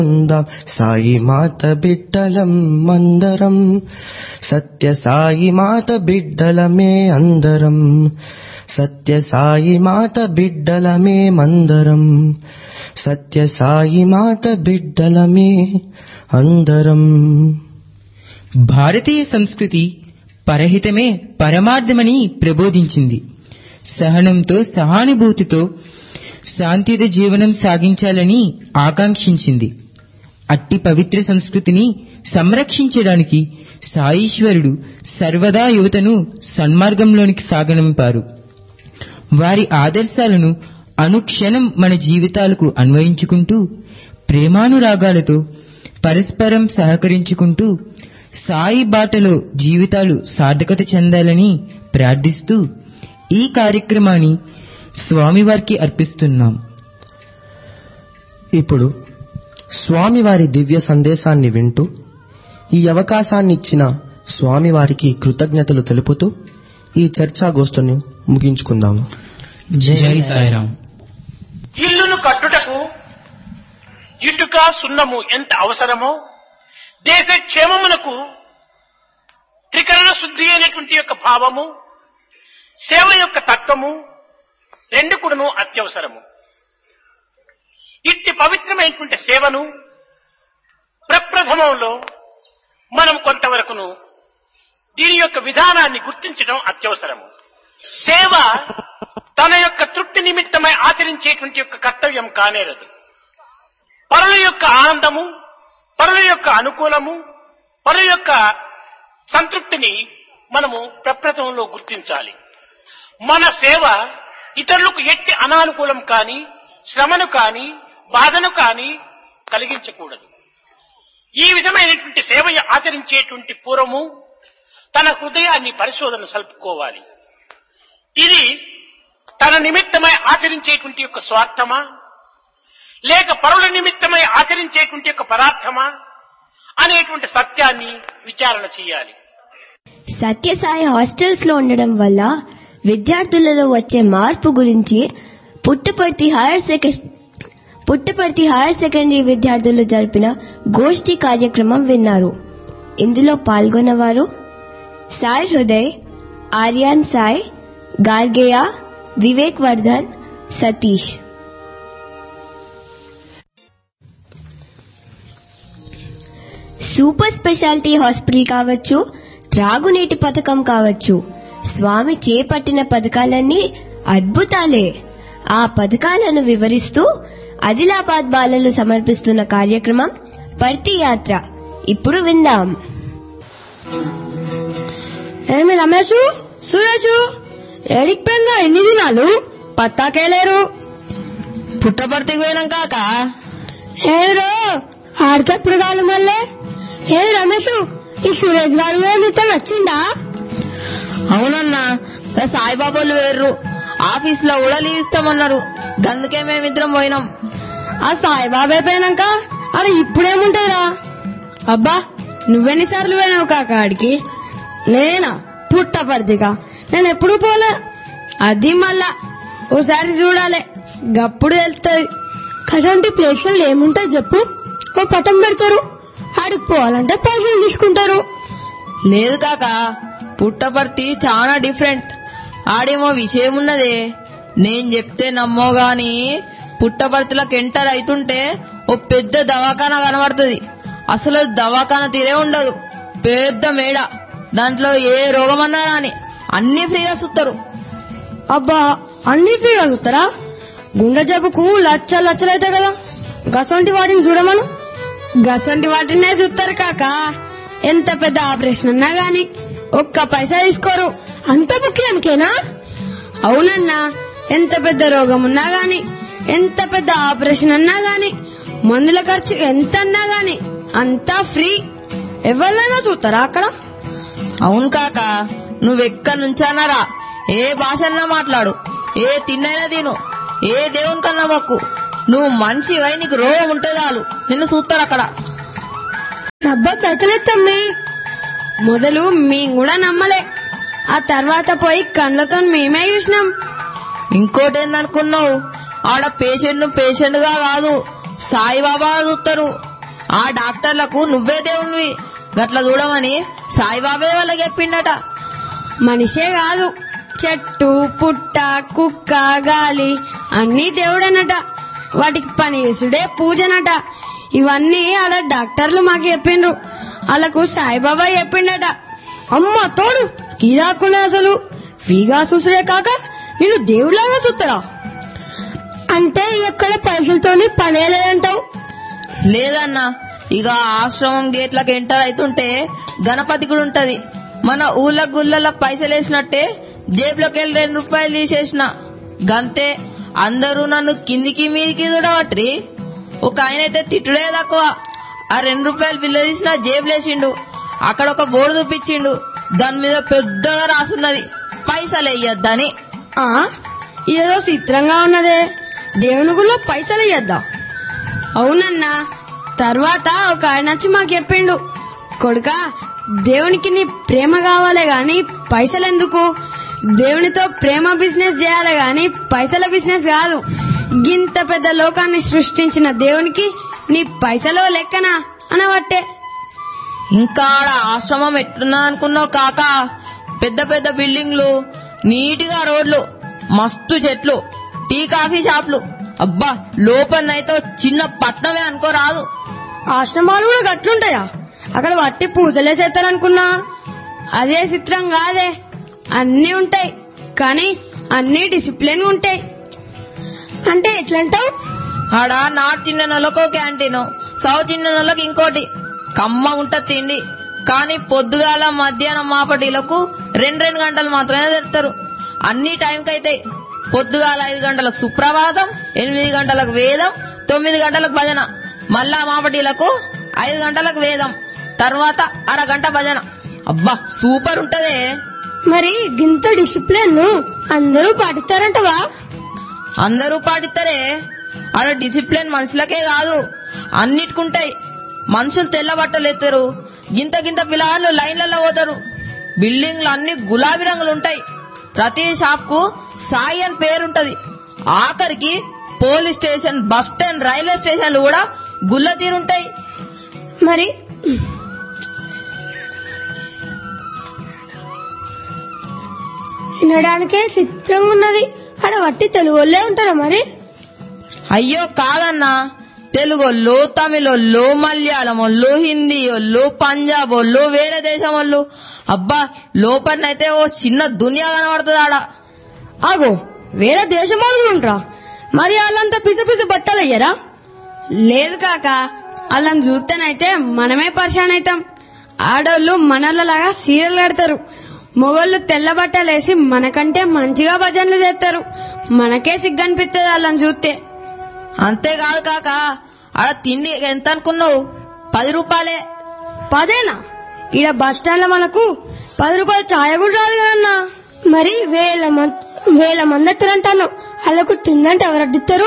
ఉందాం సాయి మాత బిడ్డలం మందరం సత్య సాయి మాత బిడ్డలమే అందరం సత్య సాయి మాత బిడ్డలమే మందరం సత్య సాయి మాత బిడ్డలమే అందరం భారతీయ సంస్కృతి పరహితమే పరమార్థమని ప్రబోధించింది సహనంతో సహానుభూతితో శాంతియుత జీవనం సాగించాలని ఆకాంక్షించింది అట్టి పవిత్ర సంస్కృతిని సంరక్షించడానికి సాయీశ్వరుడు సర్వదా యువతను సన్మార్గంలోనికి సాగనంపారు వారి ఆదర్శాలను అనుక్షణం మన జీవితాలకు అన్వయించుకుంటూ ప్రేమానురాగాలతో పరస్పరం సహకరించుకుంటూ సాయి బాటలో జీవితాలు సార్థకత చెందాలని ప్రార్థిస్తూ ఈ కార్యక్రమాన్ని స్వామివారికి అర్పిస్తున్నాం ఇప్పుడు స్వామివారి దివ్య సందేశాన్ని వింటూ ఈ అవకాశాన్ని ఇచ్చిన స్వామివారికి కృతజ్ఞతలు తెలుపుతూ ఈ చర్చాగోష్ఠిని ముగించుకుందాము జై సాయిరాం ఇల్లును కట్టుటకు ఇటుక సున్నము ఎంత అవసరమో దేశ క్షేమమునకు త్రికరణ శుద్ధి అయినటువంటి యొక్క భావము సేవ యొక్క తత్వము రెండు కూడాను అత్యవసరము ఇట్టి పవిత్రమైనటువంటి సేవను ప్రప్రథమంలో మనం కొంతవరకును దీని యొక్క విధానాన్ని గుర్తించడం అత్యవసరము సేవ తన యొక్క తృప్తి నిమిత్తమై ఆచరించేటువంటి యొక్క కర్తవ్యం కానేరదు పరుల యొక్క ఆనందము పరుల యొక్క అనుకూలము పరుల యొక్క సంతృప్తిని మనము ప్రప్రథమంలో గుర్తించాలి మన సేవ ఇతరులకు ఎట్టి అనానుకూలం కాని శ్రమను కాని బాధను కాని కలిగించకూడదు ఈ విధమైనటువంటి సేవ ఆచరించేటువంటి పూర్వము తన హృదయాన్ని పరిశోధన సలుపుకోవాలి ఇది తన నిమిత్తమై ఆచరించేటువంటి యొక్క స్వార్థమా లేక పరుల నిమిత్తమై ఆచరించేటువంటి యొక్క పదార్థమా అనేటువంటి సత్యాన్ని విచారణ చేయాలి సత్యసాయి హాస్టల్స్ లో ఉండడం వల్ల విద్యార్థులలో వచ్చే మార్పు గురించి Puttaparthi higher secondary Puttaparthi higher secondary విద్యార్థులు జరిపిన గోష్ఠి కార్యక్రమం విన్నారు ఇందులో పాల్గొన్నవారు Sai Hriday Aryan Sai Gargeya Vivek Vardhan Satish super speciality hospital కావచ్చు త్రాగునీటి పథకం కావచ్చు స్వామి చేపట్టిన పథకాలన్నీ అద్భుతాలే ఆ పథకాలను వివరిస్తూ ఆదిలాబాద్ బాలలు సమర్పిస్తున్న కార్యక్రమం పర్తి యాత్ర ఇప్పుడు విందాం ఏమి రమేష్ సురేష్ ఏడికి పోయినా ఎన్ని దినాలు పత్తాకేలేరు పుట్టపర్తికి పోయినాం కాక ఏరో ఆడికెప్పుడు కాదు మళ్ళీ ఏ రమేష్ ఈ సురేష్ గారు మీతో వచ్చిండా అవునన్నా గా సాయిబాబాలు వేర్రు ఆఫీస్ లో కూడా లీవ్ ఇస్తామన్నారు గందుకే మేమిద్దరం పోయినాం ఆ సాయిబాబా అయిపోయినాక అరే ఇప్పుడేముంటుందిరా అబ్బా నువ్వెన్నిసార్లు పోయినావు కాక ఆడికి నేనా పుట్టపర్తిగా నేను ఎప్పుడు పోలే అది మళ్ళా ఓసారి చూడాలి గప్పుడు వెళ్తుంది కదంటి ప్లేస్లు ఏముంటాయి చెప్పు ఓ పటం పెడతారు ఆడికి పోవాలంటే పైసలు తీసుకుంటారు లేదు కాక పుట్టపర్తి చాలా డిఫరెంట్ ఆడేమో విషయం ఉన్నదే నేను చెప్తే నమ్మో గాని పుట్టపర్తిలోకి ఎంటర్ అవుతుంటే ఓ పెద్ద దవాఖాన కనబడుతుంది అసలు దవాఖాన తీరే ఉండదు పెద్ద మేడ దాంట్లో ఏ రోగమన్నా రాని అన్ని ఫ్రీగా చూస్తారు అబ్బా అన్ని ఫ్రీగా చూస్తారా గుండె జబ్బుకు లచ్చలు లచ్చలు అవుతాయి కదా గసంటి వాటిని చూడమను గసంటి వాటినే చూస్తారు కాక ఎంత పెద్ద ఆపరేషన్ అన్నా గాని ఒక్క పైసా తీసుకోరు అంత ముఖ్యానికేనా అవునన్నా ఎంత పెద్ద రోగం ఉన్నా గాని ఎంత పెద్ద ఆపరేషన్ అన్నా గాని మందుల ఖర్చు ఎంత అన్నా గాని అంతా ఫ్రీ ఎవరినైనా చూస్తారా అక్కడ అవును కాక నువ్వెక్కడి నుంచానా రా ఏ భాషన్నా మాట్లాడు ఏ తిన్నైనా తిను ఏ దేవునికన్నా మొక్కు నువ్వు మనిషివై నీకు రోగం ఉంటే చాలు నిన్ను చూస్తారు అక్కడ అబ్బా పెద్దలేత్తమ్మి మొదలు మేము కూడా నమ్మలే ఆ తర్వాత పోయి కళ్ళతో మేమే చూసినాం ఇంకోటి ఏందనుకున్నావు ఆడ పేషెంట్ ను పేషెంట్ గా కాదు సాయిబాబా చూస్తారు ఆ డాక్టర్లకు నువ్వే దేవునివి గట్ల చూడమని సాయిబాబే వాళ్ళకి చెప్పిండట మనిషే కాదు చెట్టు పుట్ట కుక్క గాలి అన్నీ దేవుడనట వాటికి పని చేసుడే పూజనట ఇవన్నీ ఆడ డాక్టర్లు మాకు చెప్పిండ్రు వాళ్ళకు సాయిబాబా చెప్పిండట అమ్మ తోడు కీరాకుండా అసలు ఫ్రీగా చూసుడే కాక నేను దేవుడిలాగా చూస్తారా అంటే ఎక్కడ పైసలతోని పనే లేదంటావు లేదన్నా ఇక ఆశ్రమం గేట్లకు ఎంటర్ అవుతుంటే గణపతి కూడా ఉంటది మన ఊళ్ళ గుళ్ళ పైసలు వేసినట్టే జేబులోకి వెళ్ళి రెండు రూపాయలు తీసేసిన గంతే అందరూ నన్ను కిందికి మీదికి చూడవట్రి ఒక ఆయన అయితే తిట్టుడే తక్కువ ఆ రెండు రూపాయలు బిల్లు తీసిన జేబులేసిండు అక్కడ ఒక బోర్డు చూపించిండు దాని మీద పెద్దగా రాసున్నది పైసలు వేయొద్దని ఆ ఏదో చిత్రంగా ఉన్నదే దేవుని గుళ్ళో పైసలు ఇయ్యద్దాం అవునన్నా తర్వాత ఒక ఆయన వచ్చి మాకు చెప్పిండు కొడుక దేవునికి నీ ప్రేమ కావాలే గాని పైసలు ఎందుకు దేవునితో ప్రేమ బిజినెస్ చేయాలి గాని పైసల బిజినెస్ కాదు గింత పెద్ద లోకాన్ని సృష్టించిన దేవునికి నీ పైసలో లెక్కనా అనవట్టే ఇంకా ఆడ ఆశ్రమం ఎట్లున్నా అనుకున్నావు కాక పెద్ద పెద్ద బిల్డింగ్లు నీటిగా రోడ్లు మస్తు చెట్లు టీ కాఫీ షాప్లు అబ్బా లోపలనైతే చిన్న పట్నమే అనుకోరాదు ఆశ్రమాలు కూడా గట్లుంటాయా అక్కడ వట్టి పూజలే చేస్తారనుకున్నా అదే చిత్రం కాదే అన్నీ ఉంటాయి కానీ అన్నీ డిసిప్లిన్ ఉంటాయి అంటే ఎట్లంటావు ఆడ నార్త్ ఇండియన్ వాళ్ళకో క్యాంటీన్ సౌత్ ఇండియన్ వాళ్ళకి ఇంకోటి కమ్మ ఉంట తిండి కానీ పొద్దుగాల మధ్యాహ్నం మాపటీలకు రెండు రెండు గంటలు మాత్రమే తెస్తారు అన్ని టైంకి అయితే పొద్దుగాల ఐదు గంటలకు సుప్రభాతం ఎనిమిది గంటలకు వేదం తొమ్మిది గంటలకు భజన మళ్ళా మాపటీలకు ఐదు గంటలకు వేదం తర్వాత అరగంట భజన అబ్బా సూపర్ ఉంటదే మరి గింత డిసిప్లిన్ అందరూ పాటిస్తారంటవా అందరూ పాటిస్తారే ఆడ డిసిప్లిన్ మనుషులకే కాదు అన్నిటికుంటాయి మనుషులు తెల్ల బట్టలు ఎత్తారు గింత గింత పిల్లలు లైన్లలో పోతారు బిల్డింగ్లు అన్ని గులాబీ రంగులు ఉంటాయి ప్రతి షాప్ కు సాయి అని పేరుంటది ఆఖరికి police station bus stand railway స్టేషన్లు కూడా గుల్ల తీరుంటాయి మరి వినడానికే చిత్రంగా ఉన్నది అక్కడ వట్టి తెలుగు వాళ్ళే ఉంటారా మరి అయ్యో కాదన్నా తెలుగోళ్ళు తమిళోళ్ళు మలయాళమోళ్ళు హిందీ వాళ్ళు పంజాబ్ వాళ్ళు వేరే దేశం వాళ్ళు అబ్బా లోపలనైతే ఓ చిన్న దునియా కనబడుతుంది ఆడ ఆగో వేరే దేశం వాళ్ళు ఉంటారా మరి వాళ్ళంతా పిసి పిసి బట్టలు అయ్యారా లేదు కాక వాళ్ళని చూస్తేనైతే మనమే పరిశాన్ అవుతాం ఆడోళ్ళు మనలాగా సీరియల్ కడతారు మొగోళ్ళు తెల్ల బట్టలు వేసి మనకంటే మంచిగా భజనలు చేస్తారు మనకే సిగ్గనిపిస్తుంది వాళ్ళని చూస్తే అంతేకాదు కాక ఆడ తిండి ఎంత అనుకున్నావు పది రూపాయలే పదేనా ఈడ బస్ స్టాండ్ లో మనకు పది రూపాయలు ఛాయ కూడా రాదు కదన్నా మరి వేల మంది వేల మంది ఎత్తారంటాను వాళ్ళకు తిందంటే ఎవరు అడ్డిస్తారు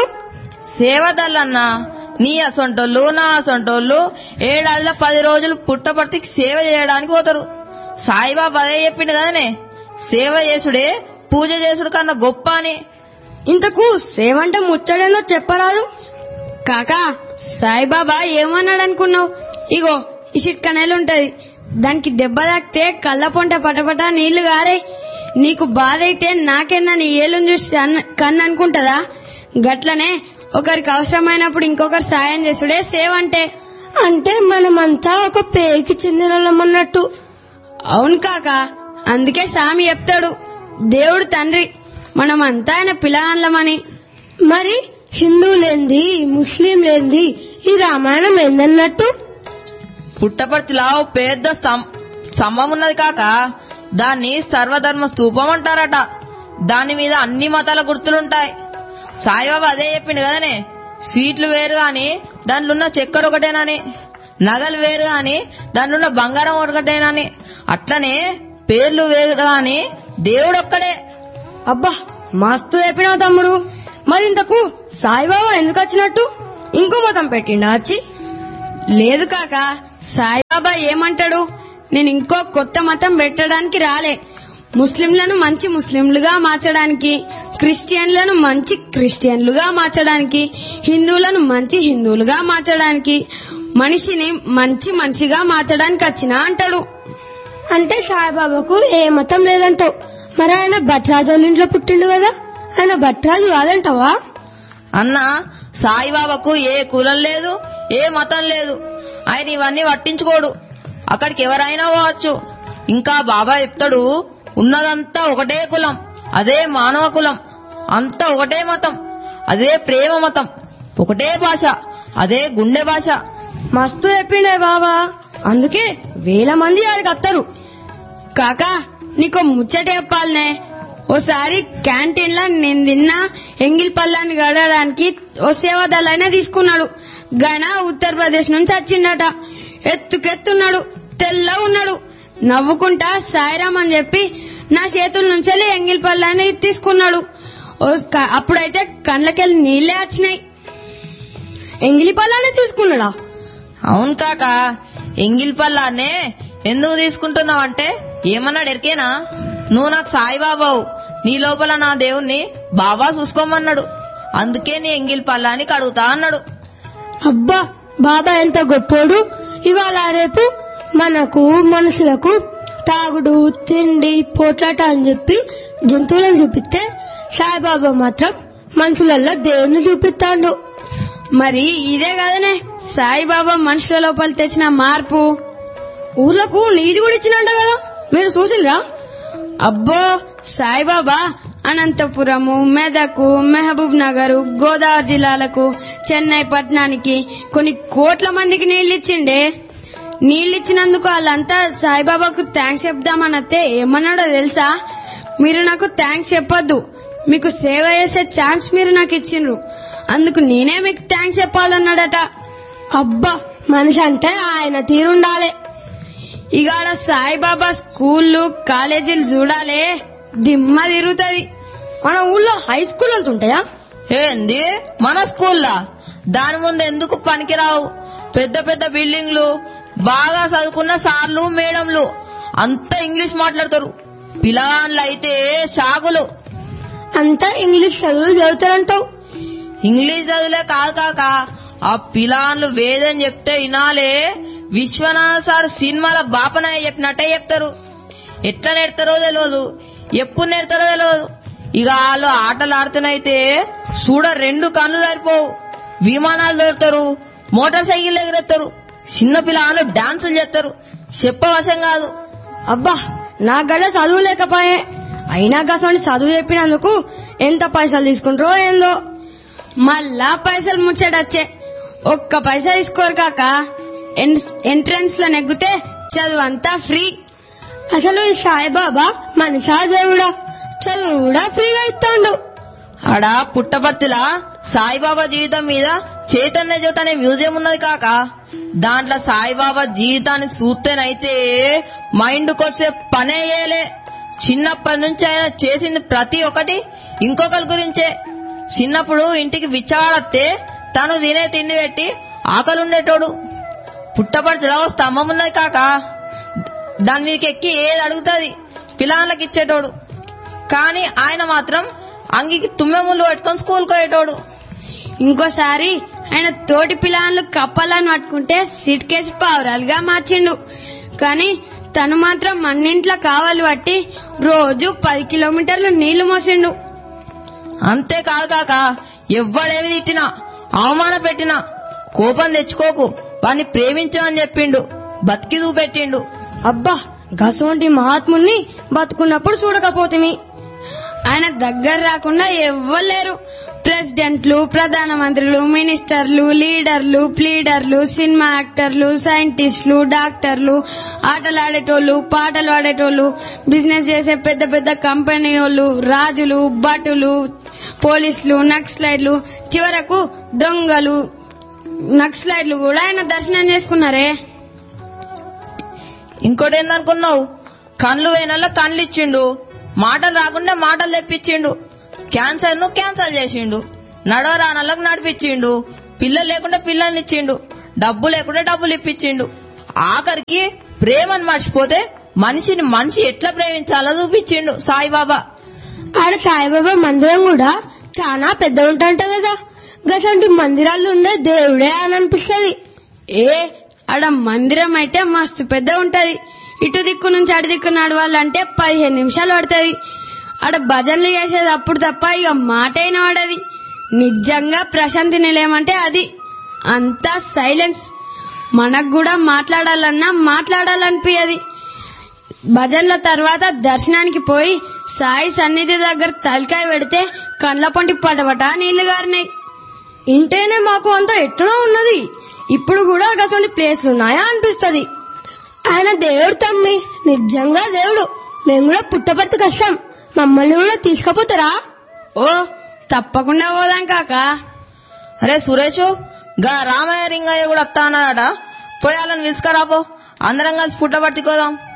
సేవదల్లన్నా నీ అసొంటోళ్ళు నా అసొంటోళ్ళు ఏడాదిలో పది రోజులు పుట్టపర్తికి సేవ చేయడానికి పోతారు సాయిబాబా అదే చెప్పిండు కదనే సేవ చేసుడే పూజ చేసుడు కన్నా గొప్ప అని ఇంతకు సేవంటే ముచ్చడేనో చెప్పరాదు కాకా సాయిబాబా ఏమన్నాడు అనుకున్నావు ఇగో ఈ చిట్కనేలు ఉంటది దానికి దెబ్బ తాకితే కళ్ళ పొంట పటపట నీళ్లు గారే నీకు బాధ అయితే నాకేందని ఏలుని చూసి అన్న- కన్ను అనుకుంటదా గట్లనే ఒకరికి అవసరమైనప్పుడు ఇంకొకరు సాయం చేసుడే సేవ అంటే అంటే మనమంతా ఒక పేరుకి చెందిన వాళ్ళమన్నట్టు అవును కాక అందుకే సామి చెప్తాడు దేవుడు తండ్రి మనమంతా ఆయన పిల్లగాన్లమని మరి హిందువులేంది ముస్లింలేంది ఈ రామాయణం ఏందన్నట్టు పుట్టపర్తిలో ఓ పెద్ద స్తం- స్తంభం ఉన్నది కాక దాన్ని సర్వధర్మ స్తూపం అంటారట దాని మీద అన్ని మతాల గుర్తులుంటాయి సాయిబాబా అదే చెప్పిండు కదనే స్వీట్లు వేరు గాని దాంట్లో ఉన్న చక్కెర ఒకటేనని నగలు వేరు గాని దాంట్లో ఉన్న బంగారం ఒకటేనని అట్లనే పేర్లు వేరు గాని దేవుడు ఒక్కడే అబ్బా మస్తు చెప్పినావు తమ్ముడు మరి ఇంతకు సాయిబాబా ఎందుకు వచ్చినట్టు ఇంకో మతం పెట్టిండా వచ్చి లేదు కాక సాయిబాబా ఏమంటాడు నేను ఇంకో కొత్త మతం పెట్టడానికి రాలే ముస్లింలను మంచి ముస్లింలుగా మార్చడానికి క్రిస్టియన్లను మంచి క్రిస్టియన్లుగా మార్చడానికి హిందువులను మంచి హిందువులుగా మార్చడానికి మనిషిని మంచి మనిషిగా మార్చడానికి వచ్చినా అంటాడు అంటే సాయిబాబాకు ఏ మతం లేదంటావు మరి ఆయన భట్రాజు వాళ్ళ ఇంట్లో పుట్టిండు కదా ఆయన భట్రాజు కాదంటావా అన్న సాయిబాబాకు ఏ కులం లేదు ఏ మతం లేదు ఆయన ఇవన్నీ పట్టించుకోడు అక్కడికి ఎవరైనా పోవచ్చు ఇంకా బాబా చెప్తాడు ఉన్నదంతా ఒకటే కులం అదే మానవ కులం అంతా ఒకటే మతం అదే ప్రేమ మతం ఒకటే భాష అదే గుండె భాష మస్తు చెప్పిండే బాబా అందుకే వేల మంది ఆడికి వస్తారు కాకా నీకు ముచ్చట చెప్పాలనే ఓసారి క్యాంటీన్ లో నేను తిన్న ఎంగిల్ పల్లాన్ని గడడానికి ఓ సేవాదళైనా తీసుకున్నాడు గన ఉత్తరప్రదేశ్ నుంచి వచ్చిండట ఎత్తుకెత్తున్నాడు తెల్ల ఉన్నాడు నవ్వుకుంటా సాయిరామ్ అని చెప్పి నా చేతుల నుంచి వెళ్ళి ఎంగిల్ పల్లాన్ని తీసుకున్నాడు ఓ క- అప్పుడైతే కళ్ళకెళ్ళి నీళ్ళే వచ్చినాయి ఎంగిలి పళ్ళానే తీసుకున్నాడా అవును కాక ఎంగిల్ పల్లానే ఎందుకు తీసుకుంటున్నావు అంటే ఏమన్నాడు ఎరికేనా నువ్వు నాకు సాయిబాబావు నీ లోపల నా దేవుణ్ణి బాబా చూసుకోమన్నాడు అందుకే నీ ఎంగిల్ పల్లానికి అడుగుతా అన్నాడు అబ్బా బాబా ఎంత గొప్పోడు ఇవాళ రేపు మనకు మనుషులకు తాగుడు తిండి పోట్లాట అని చెప్పి జంతువులను చూపిస్తే సాయిబాబా మాత్రం మనుషులలో దేవుణ్ణి చూపిస్తాడు మరి ఇదే కదనే సాయిబాబా మనుషుల లోపల తెచ్చిన మార్పు ఊర్లకు నీది కూడా ఇచ్చినంట కదా మీరు చూసిండ్రా అబ్బో సాయిబాబా అనంతపురము మెదకు మహబూబ్ నగర్ గోదావరి జిల్లాలకు చెన్నై పట్టణానికి కొన్ని కోట్ల మందికి నీళ్ళు ఇచ్చిండే నీళ్ళు ఇచ్చినందుకు వాళ్ళంతా సాయిబాబాకు థ్యాంక్స్ చెప్దామనతే ఏమన్నాడో తెలుసా మీరు నాకు థ్యాంక్స్ చెప్పొద్దు మీకు సేవ చేసే ఛాన్స్ మీరు నాకు ఇచ్చిండ్రు అందుకు నేనే మీకు థ్యాంక్స్ చెప్పాలన్నాడట అబ్బా మనిషి అంటే ఆయన తీరుండాలి ఇగాడ సాయిబాబా స్కూళ్ళు కాలేజీలు చూడాలే దిమ్మ తిరుగుతది మన ఊళ్ళో హై స్కూల్ అంత ఉంటాయా ఏంది మన స్కూల్లా దాని ముందు ఎందుకు పనికిరావు పెద్ద పెద్ద బిల్డింగ్లు బాగా చదువుకున్న సార్లు మేడంలు అంతా ఇంగ్లీష్ మాట్లాడతారు పిల్లగాళ్ళు అయితే షాకులు అంతా ఇంగ్లీష్ చదువులు చదువుతారంటావు ఇంగ్లీష్ చదువులే కాదు కాక ఆ పిలాన్లు వేదని చెప్తే వినాలే విశ్వనాథ సార్ సినిమాల బాపనాయ చెప్పినట్టే చెప్తారు ఎట్లా నేర్తారో తెలియదు ఎప్పుడు నేర్తారో తెలియదు ఇక వాళ్ళు ఆటలు ఆడుతున్నైతే చూడ రెండు కళ్ళు సరిపోవు విమానాలు దొరుకుతారు మోటార్ సైకిల్ ఎగరేస్తారు చిన్న పిల్లలు డాన్సులు చేస్తారు చెప్పవశం కాదు అబ్బా నా గడ చదువు లేకపోయే అయినా గసండి చదువు చెప్పినందుకు ఎంత పైసలు తీసుకుంటారో ఏందో మళ్ళా పైసలు ముచ్చటచ్చే ఒక్క పైసా తీసుకోరు కాక ఎంట్రన్స్ లో నెగ్గితే చదువు అంతా ఫ్రీ అసలు ఈ సాయిబాబా మనిషా దేవుడా చదువు కూడా ఫ్రీగా ఇస్తాడు ఆడ పుట్టపర్తిలా సాయిబాబా జీవితం మీద చైతన్య జ్యోతి అనే మ్యూజియం ఉన్నది కాక దాంట్లో సాయిబాబా జీవితాన్ని చూస్తేనైతే మైండ్కి వచ్చే పనే చేయలే చిన్నప్పటి నుంచి ఆయన చేసింది ప్రతి ఒక్కటి ఇంకొకరి గురించే చిన్నప్పుడు ఇంటికి విచ్చాడత్తే తను తినే తిండి పెట్టి ఆకలి ఉండేటోడు పుట్టపర్తిలో ఓ స్తంభం ఉన్నది కాక దాని మీదకి ఎక్కి ఏది అడుగుతుంది పిల్లలకి ఇచ్చేటోడు కానీ ఆయన మాత్రం అంగికి తుమ్మె ముళ్ళు పెట్టుకొని స్కూల్కి పోయేటోడు ఇంకోసారి ఆయన తోటి పిల్లలు కప్పాలని పట్టుకుంటే సిట్కేసి పావురాలుగా మార్చిండు కానీ తను మాత్రం మన్నింట్లో కావాలి పట్టి రోజు పది కిలోమీటర్లు నీళ్లు మోసిండు అంతేకాదు కాక ఎవ్వడేమి తిట్టినా అవమాన పెట్టినా కోపం తెచ్చుకోకు వాణ్ణి ప్రేమించమని చెప్పిండు బతికి చూపెట్టిండు అబ్బా గసవంటి మహాత్ముల్ని బతుకున్నప్పుడు చూడకపోతిమి ఆయన దగ్గర రాకుండా ఎవ్వలేరు ప్రెసిడెంట్లు ప్రధానమంత్రులు మినిస్టర్లు లీడర్లు ప్లీడర్లు సినిమా యాక్టర్లు సైంటిస్టులు డాక్టర్లు ఆటలు ఆడేటోళ్ళు పాటలు ఆడేటోళ్ళు బిజినెస్ చేసే పెద్ద పెద్ద కంపెనీ వాళ్ళు రాజులు భటులు పోలీసులు నక్సలైట్లు చివరకు దొంగలు నక్సలైట్లు కూడా ఆయన దర్శనం చేసుకున్నారే ఇంకోటి ఏందనుకున్నావు కళ్ళు వేనల్లో కళ్ళు ఇచ్చిండు మాటలు రాకుండా మాటలు తెప్పించిండు క్యాన్సర్ ను క్యాన్సల్ చేసిండు నడవ రానళ్ళకు నడిపించిండు పిల్లలు లేకుండా పిల్లల్ని ఇచ్చిండు డబ్బు లేకుండా డబ్బులు ఇప్పించిండు ఆఖరికి ప్రేమను మర్చిపోతే మనిషిని మనిషి ఎట్లా ప్రేమించాలో చూపించిండు సాయిబాబా ఆడ సాయిబాబా మందిరం కూడా చాలా పెద్ద ఉంటంట కదా గసంటి మందిరాలు ఉండే దేవుడే అని అనిపిస్తుంది ఏ ఆడ మందిరం అయితే మస్తు పెద్ద ఉంటది ఇటు దిక్కు నుంచి అటు దిక్కు నడవాలంటే పదిహేను నిమిషాలు పడుతుంది ఆడ భజనలు చేసేది అప్పుడు తప్ప ఇక మాట అయిన వాడది నిజంగా ప్రశాంతి నిలయమంటే అది అంతా సైలెన్స్ మనకు కూడా మాట్లాడాలన్నా మాట్లాడాలనిపించదు భజనల తర్వాత దర్శనానికి పోయి సాయి సన్నిధి దగ్గర తలకాయ పెడితే కండ్ల పంటి పటపట నీళ్లు గారినాయి ఇంటేనే మాకు అంత ఎట్లా ఉన్నది ఇప్పుడు కూడా అటువంటి ప్లేస్లు ఉన్నాయా అనిపిస్తది ఆయన దేవుడు తమ్మి నిజంగా దేవుడు మేము కూడా పుట్టపర్తికి వస్తాం మమ్మల్ని కూడా తీసుకుపోతారా ఓ తప్పకుండా పోదాం కాక అరే సురేష్ గా రామయ్య రింగయ్య కూడా వస్తా అన్నాడట పోయి వాళ్ళని పిలుచుకరాపో అందరం కలిసి పుట్టబర్తికి పోదాం